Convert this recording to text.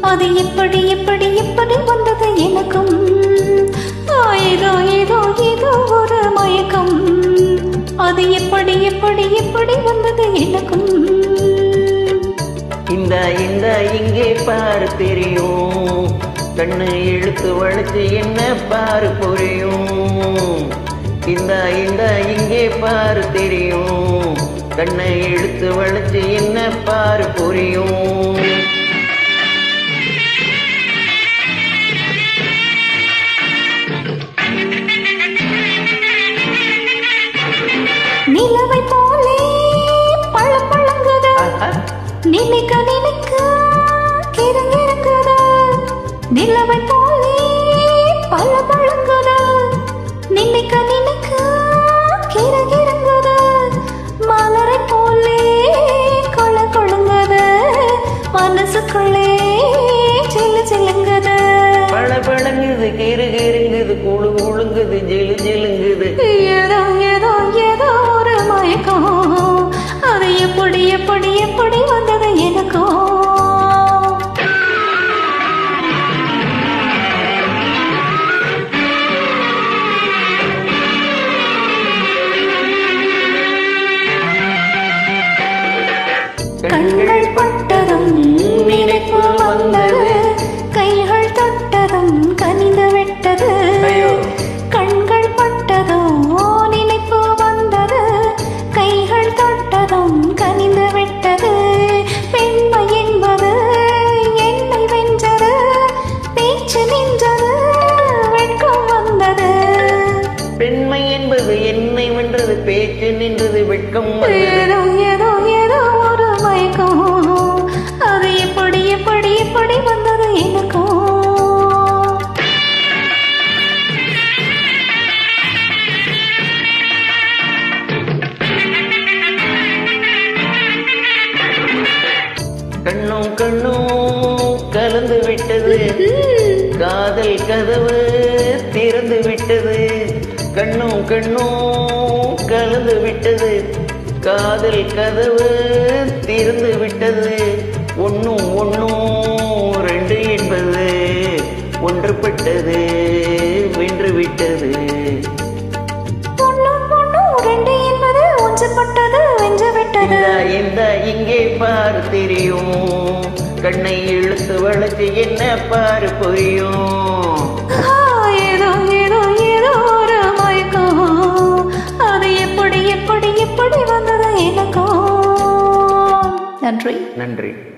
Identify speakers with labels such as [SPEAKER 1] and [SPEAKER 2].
[SPEAKER 1] அது எப்படி எப்படி எப்படி வந்தது எனக்கும் ஆ, ஏதோ ஏதோ ஏதோ ஒரு மயக்கம் அது எப்படி எப்படி எப்படி வந்தது எனக்கும்
[SPEAKER 2] இந்த இந்த இங்கே பாரு தெரியும் கண்ணு இழுத்து வளைச்சு என்ன பாரு புரியும் இந்த இந்த இங்கே பாரு தெரியும் கண்ணை இழுத்து வளைச்சு என்ன பாரு புரியும்
[SPEAKER 1] நிலவை போலே பழ பழங்குது
[SPEAKER 2] ஆஹா,
[SPEAKER 1] நினைக்க நினைக்க கிறங்கிருக்குது நிலவை போலே பல பழங்குது நினைக்க நினைக்க கிறங்கிருங்குது மலரை போலே கொள கொழுங்குது மனசுக்குள்ளே சில்லு சில்லுங்குது
[SPEAKER 2] பழ பழங்குது கீறு கீருங்குது குழு குழுங்குது ஜிலு ஜிலுங்குது
[SPEAKER 1] ஏதோ ஏதோ ஏதோ ஒரு மயக்கம் அது எப்படி எப்படி எப்படி வந்தது எனக்கும் கண்கள் பட்டதும் நினைப்பு வந்தது கைகள் தொட்டதும் கனிந்து விட்டது
[SPEAKER 2] ஐயோ.
[SPEAKER 1] கண்கள் பட்டதும் நினைப்பு வந்தது கைகள் தொட்டதும் கனிந்து விட்டது பெண்மை என்பது என்னை வென்றது பேச்சு நின்றது வெட்கம் வந்தது
[SPEAKER 2] பெண்மை என்பது என்னை வென்றது பேச்சு நின்றது வெட்கம் வந்தது.
[SPEAKER 1] ஏதோ ஏதோ ஏதோ ஒரு மயக்கம் அது எப்படி எப்படி எப்படி வந்தது எனக்கும்
[SPEAKER 2] கண்ணும் கண்ணும் கலந்து விட்டது காதல் கதவு திறந்து விட்டது கண்ணும் கண்ணும் கலந்து விட்டது காதல் கதவு திறந்து விட்டது ஒன்னும் ஒன்னும் ரெண்டு என்பது ஒன்றுபட்டது வென்று விட்டது
[SPEAKER 1] பொண்ணு பொண்ணு ரெண்டு என்பது ஒன்றுபட்டது வென்று விட்டது
[SPEAKER 2] இந்த இந்த இங்கே பாரு தெரியும் கண்ணை இழுத்து வளைச்சு என்ன பாரு புரியும்
[SPEAKER 1] ஆ, ஏதோ ஏதோ ஏதோ ஒரு மயக்கம் அது எப்படி எப்படி எப்படி வந்தது எனக்கும் நன்றி
[SPEAKER 2] நன்றி